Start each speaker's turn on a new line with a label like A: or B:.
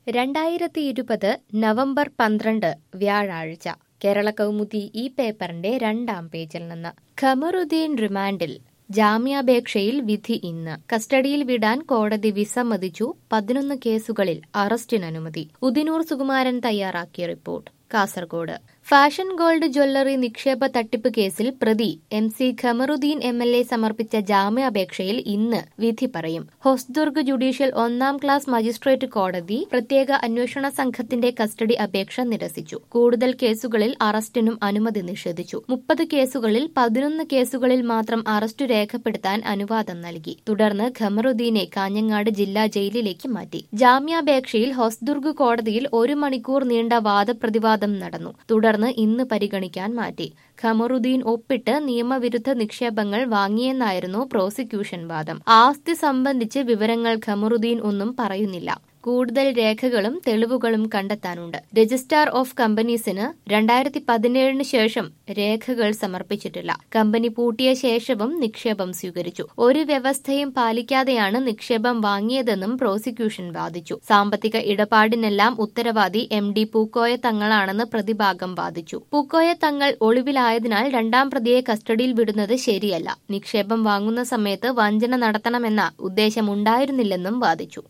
A: രണ്ടായിരത്തി ഇരുപത് നവംബർ പന്ത്രണ്ട് വ്യാഴാഴ്ച കേരള കൗമുദി ഈ പേപ്പറിന്റെ രണ്ടാം പേജിൽ നിന്ന് ഖമറുദ്ദീൻ റിമാൻഡിൽ ജാമ്യാപേക്ഷയിൽ വിധി ഇന്ന് കസ്റ്റഡിയിൽ വിടാൻ കോടതി വിസമ്മതിച്ചു പതിനൊന്ന് കേസുകളിൽ അറസ്റ്റിനനുമതി ഉദിനൂർ സുകുമാരൻ തയ്യാറാക്കിയ report Kasaragod fashion gold jewellery നിക്ഷേപ തട്ടിപ്പ് കേസിൽ പ്രതി M C Khamaruddin M L A സമർപ്പിച്ച ജാമ്യാപേക്ഷയിൽ ഇന്ന് വിധി പറയും ഹൊസ്ദുർഗ് ജുഡീഷ്യൽ ഒന്നാം ക്ലാസ് മജിസ്ട്രേറ്റ് കോടതി പ്രത്യേക അന്വേഷണ സംഘത്തിന്റെ കസ്റ്റഡി അപേക്ഷ നിരസിച്ചു കൂടുതൽ കേസുകളിൽ അറസ്റ്റിനും അനുമതി നിഷേധിച്ചു മുപ്പത് കേസുകളിൽ പതിനൊന്ന് കേസുകളിൽ മാത്രം അറസ്റ്റ് രേഖപ്പെടുത്താൻ അനുവാദം നൽകി തുടർന്ന് ഖമറുദ്ദീനെ കാഞ്ഞങ്ങാട് ജില്ലാ ജയിലിലേക്ക് മാറ്റി ജാമ്യാപേക്ഷയിൽ ഹൊസ്ദുർഗ് കോടതിയിൽ ഒരു മണിക്കൂർ നീണ്ട വാദപ്രതിവാദം നടന്നു തുടർന്ന് ഇന്ന് പരിഗണിക്കാൻ മാറ്റി ഖമറുദ്ദീൻ ഒപ്പിട്ട് നിയമവിരുദ്ധ നിക്ഷേപങ്ങൾ വാങ്ങിയെന്നായിരുന്നു പ്രോസിക്യൂഷൻ വാദം ആസ്തി സംബന്ധിച്ച് വിവരങ്ങൾ ഖമറുദ്ദീൻ ഒന്നും പറയുന്നില്ല കൂടുതൽ രേഖകളും തെളിവുകളും കണ്ടെത്താനുണ്ട് രജിസ്ട്രാർ ഓഫ് കമ്പനീസിന് രണ്ടായിരത്തി പതിനേഴിന് ശേഷം രേഖകൾ സമർപ്പിച്ചിട്ടില്ല കമ്പനി പൂട്ടിയ ശേഷവും നിക്ഷേപം സ്വീകരിച്ചു ഒരു വ്യവസ്ഥയും പാലിക്കാതെയാണ് നിക്ഷേപം വാങ്ങിയതെന്നും പ്രോസിക്യൂഷൻ വാദിച്ചു സാമ്പത്തിക ഇടപാടിനെല്ലാം ഉത്തരവാദി എം ഡി പൂക്കോയ തങ്ങളാണെന്ന് പ്രതിഭാഗം വാദിച്ചു പൂക്കോയ തങ്ങൾ ഒളിവിലായതിനാൽ രണ്ടാം പ്രതിയെ കസ്റ്റഡിയിൽ വിടുന്നത് ശരിയല്ല നിക്ഷേപം വാങ്ങുന്ന സമയത്ത് വഞ്ചന നടത്തണമെന്ന ഉദ്ദേശമുണ്ടായിരുന്നില്ലെന്നും വാദിച്ചു